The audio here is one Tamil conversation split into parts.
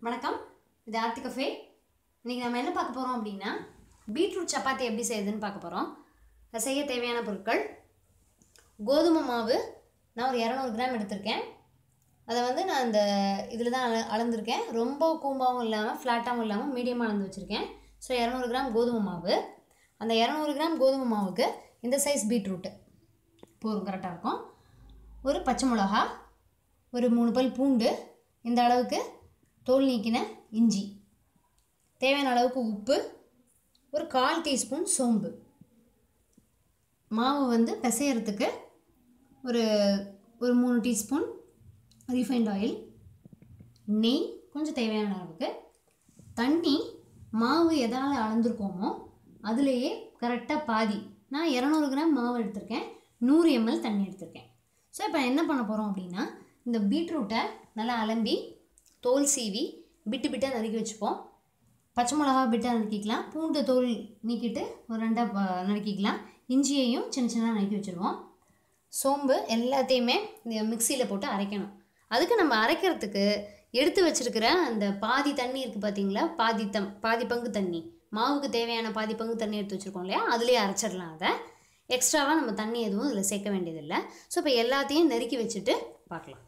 வணக்கம் இது ஆர்த்தி கஃபே இன்றைக்கி நம்ம என்ன பார்க்க போகிறோம் அப்படின்னா பீட்ரூட் சப்பாத்தி எப்படி செய்யுதுன்னு பார்க்க போகிறோம் அது செய்ய தேவையான பொருட்கள் கோதுமை மாவு நான் ஒரு இரநூறு கிராம் எடுத்திருக்கேன் அதை வந்து நான் இந்த இதில் தான் அள அளந்திருக்கேன் ரொம்ப கூம்பாவும் இல்லாமல் ஃப்ளாட்டாகவும் இல்லாமல் மீடியமாக அளந்து வச்சுருக்கேன் ஸோ இரநூறு கிராம் கோதுமை மாவு அந்த இரநூறு கிராம் கோதுமை மாவுக்கு இந்த சைஸ் பீட்ரூட்டு போதும் கரெக்டாக இருக்கும் ஒரு பச்சை மிளகா ஒரு மூணு பல் பூண்டு இந்த அளவுக்கு தோல் நீக்கின இஞ்சி தேவையான அளவுக்கு உப்பு ஒரு கால் டீஸ்பூன் சோம்பு மாவு வந்து பிசையறதுக்கு ஒரு ஒரு மூணு டீஸ்பூன் ரீஃபைண்ட் ஆயில் நெய் கொஞ்சம் தேவையான அளவுக்கு தண்ணி மாவு எதால் அளந்துருக்கோமோ அதுலேயே கரெக்டாக பாதி நான் இரநூறு கிராம் மாவு எடுத்திருக்கேன் நூறு எம்எல் தண்ணி எடுத்திருக்கேன் ஸோ இப்போ என்ன பண்ண போகிறோம் அப்படின்னா இந்த பீட்ரூட்டை நல்லா அலம்பி தோல் சீவி பிட்டு பிட்டாக நறுக்கி வச்சுப்போம் பச்சை மிளகா பிட்டாக நறுக்கிக்கலாம் பூண்டு தோல் நீக்கிட்டு ஒரு ரெண்டாக ப- நறுக்கிக்கலாம் இஞ்சியையும் சின்ன சின்னதாக நறுக்கி வச்சுருவோம் சோம்பு எல்லாத்தையுமே இந்த மிக்சியில் போட்டு அரைக்கணும் அதுக்கு நம்ம அரைக்கிறதுக்கு எடுத்து வச்சிருக்கிற அந்த பாதி தண்ணி இருக்குது பார்த்தீங்களா பாதி தம் பாதி பங்கு தண்ணி மாவுக்கு தேவையான பாதி பங்கு தண்ணி எடுத்து வச்சுருக்கோம் இல்லையா அதுலேயே அரைச்சிடலாம் அதை எக்ஸ்ட்ராவாக நம்ம தண்ணி எதுவும் இதில் சேர்க்க வேண்டியதில்லை ஸோ இப்போ எல்லாத்தையும் நறுக்கி வச்சுட்டு பார்க்கலாம்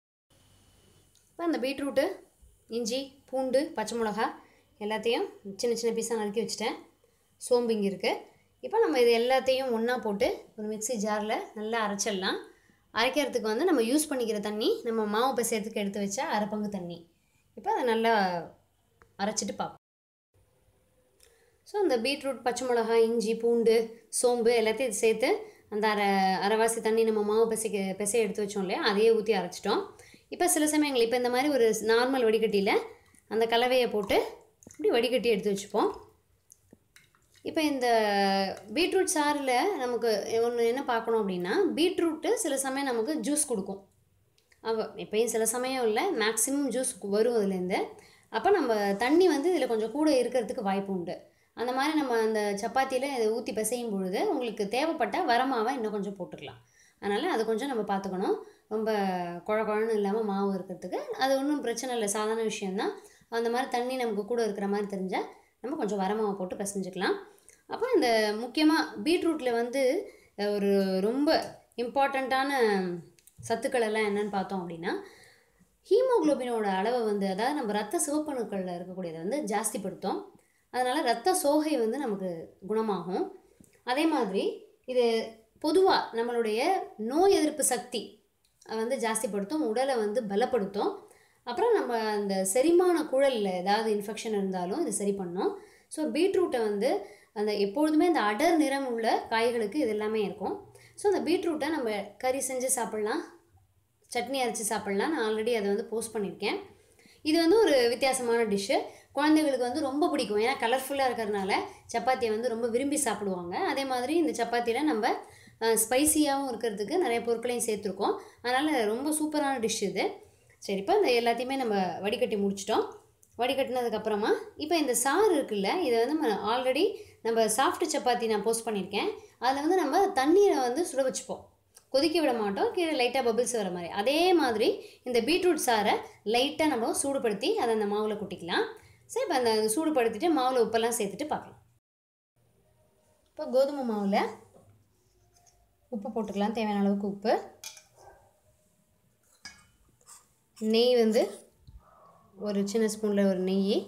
இப்போ இந்த பீட்ரூட்டு இஞ்சி பூண்டு பச்சை மிளகா எல்லாத்தையும் சின்ன சின்ன பீஸாக நறுக்கி வச்சுட்டேன் சோம்பு இங்கே இருக்குது இப்போ நம்ம இது எல்லாத்தையும் ஒன்றா போட்டு ஒரு மிக்ஸி ஜாரில் நல்லா அரைச்சிடலாம் அரைக்கிறதுக்கு வந்து நம்ம யூஸ் பண்ணிக்கிற தண்ணி நம்ம மாவு பிசையறதுக்கு எடுத்து வச்சா அரை பங்கு தண்ணி இப்போ அதை நல்லா அரைச்சிட்டு பார்ப்போம் ஸோ இந்த பீட்ரூட் பச்சை மிளகாய் இஞ்சி பூண்டு சோம்பு எல்லாத்தையும் சேர்த்து அந்த அரை அரைவாசி தண்ணி நம்ம மாவு பிசைக்க பிசைய எடுத்து வச்சோம் இல்லையா அதையே ஊற்றி அரைச்சிட்டோம் இப்போ சில சமயங்கள் இப்போ இந்த மாதிரி ஒரு நார்மல் வடிகட்டியில் அந்த கலவையை போட்டு இப்படி வடிகட்டி எடுத்து வச்சுப்போம் இப்போ இந்த பீட்ரூட் சாறில் நமக்கு ஒன்று என்ன பார்க்கணும் அப்படின்னா பீட்ரூட்டு சில சமயம் நமக்கு ஜூஸ் கொடுக்கும் அவ எப்பயும் சில சமயம் இல்லை மேக்ஸிமம் ஜூஸ் வரும் அதுலேருந்து அப்போ நம்ம தண்ணி வந்து இதில் கொஞ்சம் கூட இருக்கிறதுக்கு வாய்ப்பு உண்டு அந்த மாதிரி நம்ம அந்த சப்பாத்தியில் இதை ஊற்றி பிசையும் பொழுது உங்களுக்கு தேவைப்பட்டால் வரமாவை இன்னும் கொஞ்சம் போட்டுக்கலாம் அதனால் அது கொஞ்சம் நம்ம பார்த்துக்கணும் ரொம்ப குழ குழன்னு இல்லாமல் மாவு இருக்கிறதுக்கு அது ஒன்றும் பிரச்சனை இல்லை சாதாரண விஷயந்தான் அந்த மாதிரி தண்ணி நமக்கு கூட இருக்கிற மாதிரி தெரிஞ்சால் நம்ம கொஞ்சம் வரமாவை போட்டு பிசைஞ்சுக்கலாம் அப்போ இந்த முக்கியமாக பீட்ரூட்டில் வந்து அஹ், ஒரு ரொம்ப இம்பார்ட்டண்ட்டான சத்துக்கள் எல்லாம் என்னன்னு பார்த்தோம் அப்படின்னா ஹீமோகுளோபினோட அளவை வந்து அதாவது நம்ம ரத்த சிவப்பணுக்களில் இருக்கக்கூடியதை வந்து ஜாஸ்திப்படுத்தும் அதனால் ரத்த சோகை வந்து நமக்கு குணமாகும் அதே மாதிரி இது பொதுவாக நம்மளுடைய நோய் எதிர்ப்பு சக்தி வந்து ஜாஸ்திப்படுத்தும் உடலை வந்து பலப்படுத்தும் அப்புறம் நம்ம அந்த செரிமான குழலில் ஏதாவது இன்ஃபெக்ஷன் இருந்தாலும் இது சரி பண்ணும் ஸோ பீட்ரூட்டை வந்து அந்த எப்பொழுதுமே இந்த அடர் நிறம் உள்ள காய்களுக்கு இது எல்லாமே இருக்கும் ஸோ அந்த பீட்ரூட்டை நம்ம கறி செஞ்சு சாப்பிட்லாம் சட்னி அரைச்சி சாப்பிட்லாம் நான் ஆல்ரெடி அதை வந்து போஸ்ட் பண்ணியிருக்கேன் இது வந்து ஒரு வித்தியாசமான டிஷ்ஷு குழந்தைங்களுக்கு வந்து ரொம்ப பிடிக்கும் ஏன்னா கலர்ஃபுல்லாக இருக்கிறதுனால சப்பாத்தியை வந்து ரொம்ப விரும்பி சாப்பிடுவாங்க அதே மாதிரி இந்த சப்பாத்தியில் நம்ம ஸ்பைசியாகவும் இருக்கிறதுக்கு நிறைய பொருட்களையும் சேர்த்துருக்கோம் அதனால் ரொம்ப சூப்பரான டிஷ் இது சரி இப்போ இந்த எல்லாத்தையுமே நம்ம வடிகட்டி முடிச்சிட்டோம் வடிகட்டினதுக்கப்புறமா இப்போ இந்த சாறு இருக்குல்ல இதை வந்து நம்ம ஆல்ரெடி நம்ம சாஃப்ட் சப்பாத்தி நான் போஸ்ட் பண்ணியிருக்கேன் அதில் வந்து நம்ம தண்ணீரை வந்து சுட வச்சுப்போம் கொதிக்க விட மாட்டோம் கீழே லைட்டாக பபிள்ஸ் வர மாதிரி அதே மாதிரி இந்த பீட்ரூட் சாறை லைட்டாக நம்ம சூடுபடுத்தி அதை அந்த மாவில் கொட்டிக்கலாம் சரி இப்போ அந்த சூடுபடுத்திட்டு மாவில் உப்பெல்லாம் சேர்த்துட்டு பார்க்கலாம் இப்போ கோதுமை மாவில் உப்பு போட்டுக்கலாம் தேவையான அளவுக்கு உப்பு நெய் வந்து ஒரு சின்ன ஸ்பூனில் ஒரு நெய்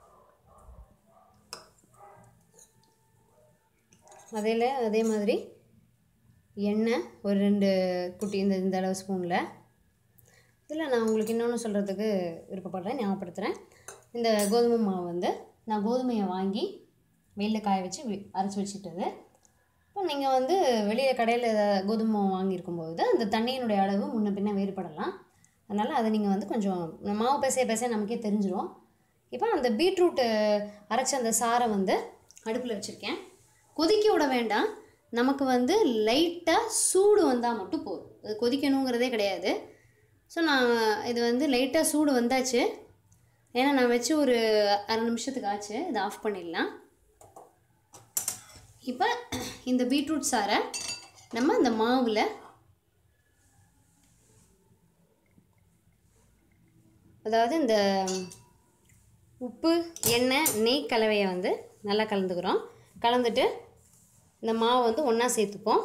அதில் அதே மாதிரி எண்ணெய் ஒரு ரெண்டு குட்டி இந்த இந்த அளவு ஸ்பூனில் இதில் நான் உங்களுக்கு இன்னொன்று சொல்கிறதுக்கு விருப்பப்படுறேன் ஞாபகப்படுத்துகிறேன் இந்த கோதுமை மாவு வந்து நான் கோதுமையை வாங்கி வெயிலில் காய வச்சு வி- அரைச்சி வச்சுட்டது இப்போ நீங்கள் வந்து வெளியில் கடையில் கோதுமை மாவு வாங்கியிருக்கும்போது அந்த தண்ணியினுடைய அளவு முன்ன பின்ன வேறுபடலாம் அதனால் அதை நீங்கள் வந்து கொஞ்சம் மாவு பேச பேச நமக்கே தெரிஞ்சிரும் இப்போ அந்த பீட்ரூட்டு அரைச்ச அந்த சாறை வந்து அடுப்பில் வச்சுருக்கேன் கொதிக்க விட வேண்டாம் நமக்கு வந்து லைட்டாக சூடு வந்தால் மட்டும் போதும் அது கொதிக்கணுங்கிறதே கிடையாது ஸோ நான் இது வந்து லைட்டாக சூடு வந்தாச்சு ஏன்னா நான் வச்சு ஒரு அரை நிமிஷத்துக்கு ஆச்சு இதை ஆஃப் பண்ணிடலாம் இப்போ இந்த பீட்ரூட் சாறை நம்ம இந்த மாவில் அதாவது இந்த உப்பு எண்ணெய் நெய் கலவையை வந்து நல்லா கலந்துக்கிறோம் கலந்துட்டு இந்த மாவை வந்து ஒன்றா சேர்த்துப்போம்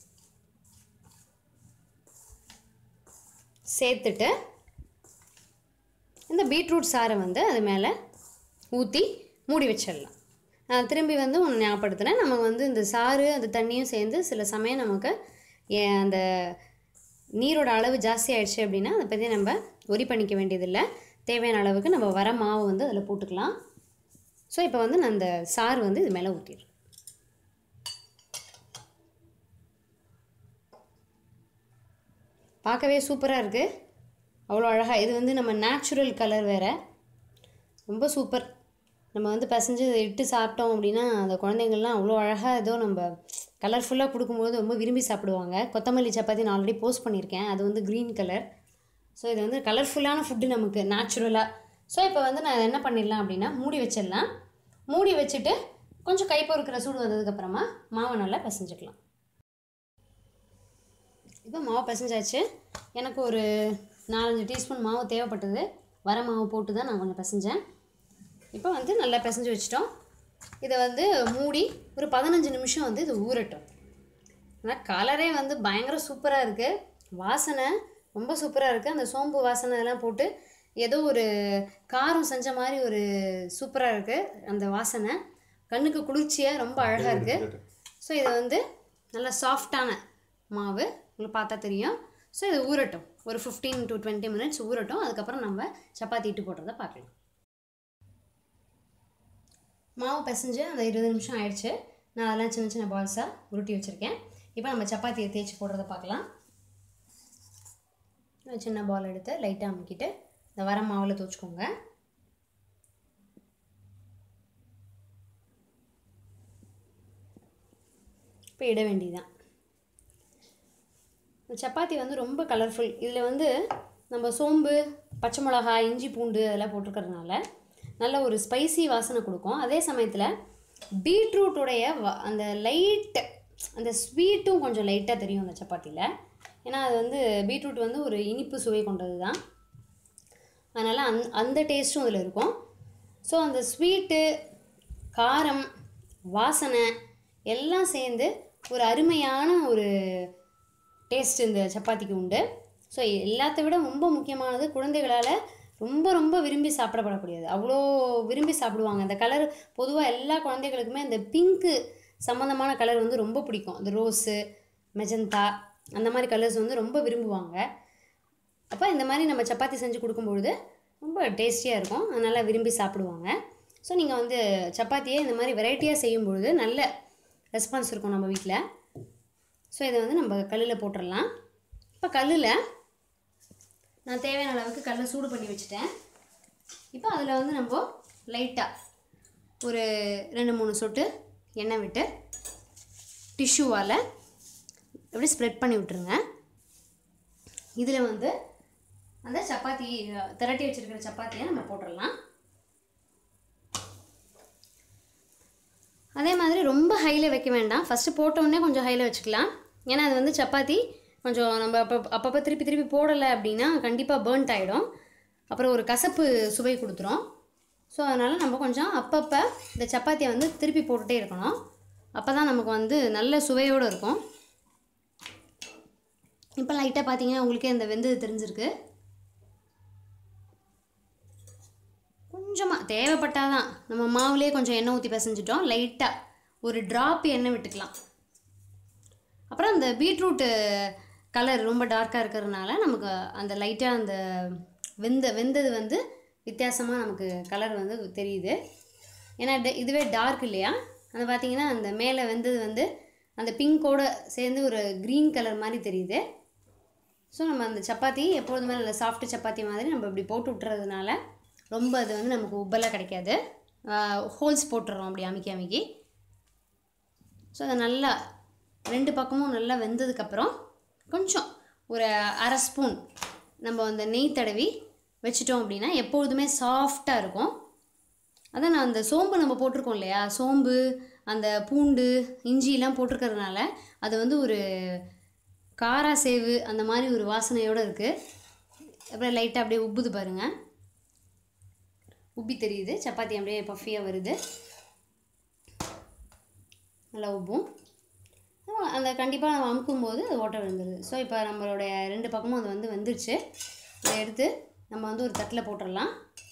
சேர்த்துட்டு இந்த பீட்ரூட் சாறை வந்து அது மேலே ஊற்றி மூடி வச்சிடலாம் நான் திரும்பி வந்து ஒன்று ஞாபகப்படுத்துகிறேன் நம்ம வந்து இந்த சாறு அந்த தண்ணியும் சேர்ந்து சில சமயம் நமக்கு ஏ- அந்த நீரோட அளவு ஜாஸ்தி ஆயிடுச்சு அப்படின்னா அதை பற்றி நம்ம ஒரி பண்ணிக்க வேண்டியதில்லை தேவையான அளவுக்கு நம்ம வர மாவு வந்து அதில் போட்டுக்கலாம் ஸோ இப்போ வந்து நான் அந்த சாறு வந்து இது மேலே ஊற்றிடுறேன் பார்க்கவே சூப்பராக இருக்குது அவ்வளோ அழகாக இது வந்து நம்ம நேச்சுரல் கலர் வேறு ரொம்ப சூப்பர் நம்ம வந்து பிசைஞ்சு இதை இட்டு சாப்பிட்டோம் அப்படின்னா அந்த குழந்தைங்கள்லாம் அவ்வளோ அழகாக ஏதோ நம்ம கலர்ஃபுல்லாக கொடுக்கும்போது ரொம்ப விரும்பி சாப்பிடுவாங்க கொத்தமல்லி சப்பாத்தி நான் ஆல்ரெடி போஸ்ட் பண்ணியிருக்கேன் அது வந்து க்ரீன் கலர் ஸோ இது வந்து கலர்ஃபுல்லான ஃபுட்டு நமக்கு நேச்சுரலாக ஸோ இப்போ வந்து நான் என்ன பண்ணிடலாம் அப்படின்னா மூடி வச்சிடலாம் மூடி வச்சுட்டு கொஞ்சம் கை பொறுக்கிற சூடு வந்ததுக்கப்புறமா மாவை நல்லா பிசைஞ்சுக்கலாம் இப்போ மாவு பிசைஞ்சாச்சு எனக்கு ஒரு நாலஞ்சு டீஸ்பூன் மாவு தேவைப்பட்டது வர மாவு போட்டு தான் நான் கொஞ்சம் பிசைஞ்சேன் இப்போ வந்து நல்லா பிசைஞ்சு வச்சிட்டோம் இதை வந்து மூடி ஒரு பதினஞ்சு நிமிஷம் வந்து இது ஊறட்டும் ஆனால் கலரே வந்து பயங்கர சூப்பராக இருக்குது வாசனை ரொம்ப சூப்பராக இருக்குது அந்த சோம்பு வாசனை எல்லாம் போட்டு ஏதோ ஒரு காரம் செஞ்ச மாதிரி ஒரு சூப்பராக இருக்குது அந்த வாசனை கண்ணுக்கு குளிர்ச்சியாக ரொம்ப அழகாக இருக்குது ஸோ இது வந்து நல்லா சாஃப்டான மாவு உங்களுக்கு பார்த்தா தெரியும் ஸோ இது ஊறட்டும் ஒரு ஃபிஃப்டீன் டு டுவெண்ட்டி மினிட்ஸ் ஊறட்டும் அதுக்கப்புறம் நம்ம சப்பாத்தி இட்டு போடுறத பார்க்கலாம் மாவு பிசைஞ்சு அந்த இருபது நிமிஷம் ஆயிடுச்சு நான் அதெல்லாம் சின்ன சின்ன பால்ஸாக உருட்டி வச்சுருக்கேன் இப்போ நம்ம சப்பாத்தியை தேய்ச்சி போடுறத பார்க்கலாம் ஒரு சின்ன பால் எடுத்து லைட்டாக அமுக்கிட்டு இந்த வர மாவில் தூச்சிக்கோங்க இப்போ இட வேண்டியதுதான் இந்த சப்பாத்தி வந்து ரொம்ப கலர்ஃபுல் இதில் வந்து நம்ம சோம்பு பச்சை மிளகாய் இஞ்சி பூண்டு அதெல்லாம் போட்டிருக்கறதுனால நல்ல ஒரு ஸ்பைசி வாசனை கொடுக்கும் அதே சமயத்தில் பீட்ரூட்டுடைய வ- அந்த லைட்டு அந்த ஸ்வீட்டும் கொஞ்சம் லைட்டாக தெரியும் அந்த சப்பாத்தியில் ஏன்னா அது வந்து பீட்ரூட் வந்து ஒரு இனிப்பு சுவை கொண்டது தான் அதனால் அந் அந்த டேஸ்ட்டும் அதில் இருக்கும் ஸோ அந்த ஸ்வீட்டு காரம் வாசனை எல்லாம் சேர்ந்து ஒரு அருமையான ஒரு டேஸ்ட் இந்த சப்பாத்திக்கு உண்டு ஸோ எல்லாத்த விட ரொம்ப முக்கியமானது குழந்தைகளால் ரொம்ப ரொம்ப விரும்பி சாப்பிடப்படக்கூடியது அவ்வளோ விரும்பி சாப்பிடுவாங்க அந்த கலர் பொதுவாக எல்லா குழந்தைகளுக்குமே இந்த பிங்க்கு சம்மந்தமான கலர் வந்து ரொம்ப பிடிக்கும் இந்த ரோஸு மெஜந்தா அந்த மாதிரி கலர்ஸ் வந்து ரொம்ப விரும்புவாங்க அப்போ இந்த மாதிரி நம்ம சப்பாத்தி செஞ்சு கொடுக்கும்பொழுது ரொம்ப டேஸ்டியாக இருக்கும் அதனால் விரும்பி சாப்பிடுவாங்க ஸோ நீங்கள் வந்து சப்பாத்தியை இந்த மாதிரி வெரைட்டியாக செய்யும் பொழுது நல்ல ரெஸ்பான்ஸ் இருக்கும் நம்ம வீட்டில் ஸோ இதை வந்து நம்ம கல்லில் போட்டுடலாம் இப்போ கல்லில் நான் தேவையான அளவுக்கு கல்லை சூடு பண்ணி வச்சுட்டேன் இப்போ அதில் வந்து நம்ம லைட்டாக ஒரு ரெண்டு மூணு சொட்டு எண்ணெய் விட்டு டிஷ்யூவால் இப்படி ஸ்ப்ரெட் பண்ணி விட்டுருங்க இதில் வந்து அந்த சப்பாத்தி அஹ், திரட்டி வச்சிருக்கிற சப்பாத்தியை நம்ம போட்டுடலாம் அதே மாதிரி ரொம்ப ஹையில் வைக்க வேண்டாம் ஃபஸ்ட்டு போட்டோடனே கொஞ்சம் ஹையில் வச்சுக்கலாம் ஏன்னா அது வந்து சப்பாத்தி கொஞ்சம் நம்ம அப்போ அப்பப்போ திருப்பி திருப்பி போடலை அப்படின்னா கண்டிப்பாக பேர்ன்ட் ஆகிடும் அப்புறம் ஒரு கசப்பு சுவை கொடுத்துரும் ஸோ அதனால் நம்ம கொஞ்சம் அப்பப்போ இந்த சப்பாத்தியை வந்து திருப்பி போட்டுகிட்டே இருக்கணும் அப்போ தான் நமக்கு வந்து நல்ல சுவையோடு இருக்கும் இப்போ லைட்டாக பார்த்தீங்கன்னா உங்களுக்கே இந்த வெந்தது தெரிஞ்சிருக்கு கொஞ்சமாக தேவைப்பட்டால் தான் நம்ம மாவுலேயே கொஞ்சம் எண்ணெய் ஊற்றி பிசைஞ்சிட்டோம் லைட்டாக ஒரு ட்ராப் எண்ணெய் விட்டுக்கலாம் அப்புறம் அந்த பீட்ரூட்டு கலர் ரொம்ப டார்க்காக இருக்கிறதுனால நமக்கு அந்த லைட்டாக அந்த வெந்த வெந்தது வந்து வித்தியாசமாக நமக்கு கலர் வந்து தெரியுது ஏன்னா ட- இதுவே டார்க் இல்லையா அந்த பார்த்தீங்கன்னா அந்த மேலே வெந்தது வந்து அந்த பிங்கோட சேர்ந்து ஒரு க்ரீன் கலர் மாதிரி தெரியுது ஸோ நம்ம அந்த சப்பாத்தி எப்பொழுதுமே நல்ல சாஃப்ட் சப்பாத்தி மாதிரி நம்ம இப்படி போட்டு விட்டுறதுனால ரொம்ப அது வந்து நமக்கு உப்பெல்லாம் கிடைக்காது ஹோல்ஸ் போட்டுறோம் அப்படி அமுக்கி அமுக்கி ஸோ அதை நல்லா ரெண்டு பக்கமும் நல்லா வெந்ததுக்கப்புறம் கொஞ்சம் ஒரு அரை ஸ்பூன் நம்ம அந்த நெய் தடவி வச்சிட்டோம் அப்படின்னா எப்பொழுதுமே சாஃப்டாக இருக்கும் அதான் நான் அந்த சோம்பு நம்ம போட்டிருக்கோம் இல்லையா சோம்பு அந்த பூண்டு இஞ்சிலாம் போட்டிருக்கறதுனால அது வந்து ஒரு காரா சேவு அந்த மாதிரி ஒரு வாசனையோடு இருக்குது அப்புறம் லைட்டாக அப்படியே உப்புது பாருங்கள் உப்பி தெரியுது சப்பாத்தி அப்படியே பஃபியாக வருது நல்லா உப்பும் ஆ, அந்த கண்டிப்பாக நம்ம அமுக்கும் போது அது ஓட்டை விழுந்துருது ஸோ இப்போ நம்மளுடைய ரெண்டு பக்கமும் அது வந்து வந்துருச்சு இதை எடுத்து நம்ம வந்து ஒரு தட்டில் போட்டுடலாம்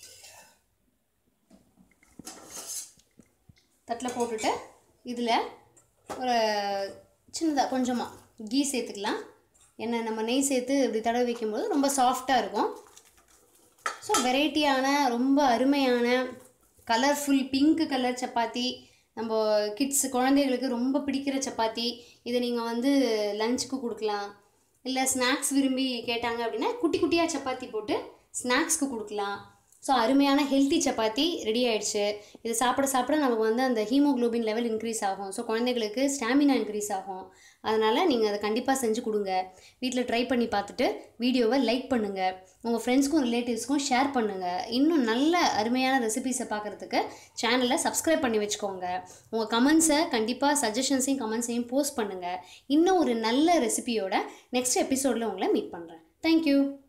தட்டில் போட்டுட்டு இதில் ஒரு சின்னதாக கொஞ்சமாக கீ சேர்த்துக்கலாம் எண்ணெய் நம்ம நெய் சேர்த்து இப்படி தடவை வைக்கும்போது ரொம்ப சாஃப்டாக இருக்கும் ஸோ வெரைட்டியான ரொம்ப அருமையான கலர்ஃபுல் பிங்க் கலர் சப்பாத்தி நம்ம கிட்ஸ் குழந்தைகளுக்கு ரொம்ப பிடிக்கிற சப்பாத்தி இதை நீங்கள் வந்து லஞ்சுக்கு கொடுக்கலாம் இல்லை ஸ்நாக்ஸ் விரும்பி கேட்டாங்க அப்படின்னா குட்டி குட்டியாக சப்பாத்தி போட்டு ஸ்நாக்ஸ்க்கு கொடுக்கலாம் ஸோ அருமையான ஹெல்த்தி சப்பாத்தி ரெடி ஆயிடுச்சு இது சாப்பிட சாப்பிட நமக்கு வந்து அந்த ஹீமோகுளோபின் லெவல் இன்க்ரீஸ் ஆகும் ஸோ குழந்தைகளுக்கு ஸ்டாமினா இன்க்ரீஸ் ஆகும் அதனால் நீங்கள் அதை கண்டிப்பாக செஞ்சு கொடுங்க வீட்டில் ட்ரை பண்ணி பார்த்துட்டு வீடியோவை லைக் பண்ணுங்கள் உங்கள் ஃப்ரெண்ட்ஸ்க்கும் ரிலேட்டிவ்ஸ்க்கும் ஷேர் பண்ணுங்கள் இன்னும் நல்ல அருமையான ரெசிபீஸை பார்க்குறதுக்கு சேனலை சப்ஸ்கிரைப் பண்ணி வச்சுக்கோங்க உங்கள் கமெண்ட்ஸை கண்டிப்பாக சஜஷன்ஸையும் கமெண்ட்ஸையும் போஸ்ட் பண்ணுங்கள் இன்னும் ஒரு நல்ல ரெசிபியோட நெக்ஸ்ட் எபிசோடில் உங்களை மீட் பண்ணுறேன் தேங்க்யூ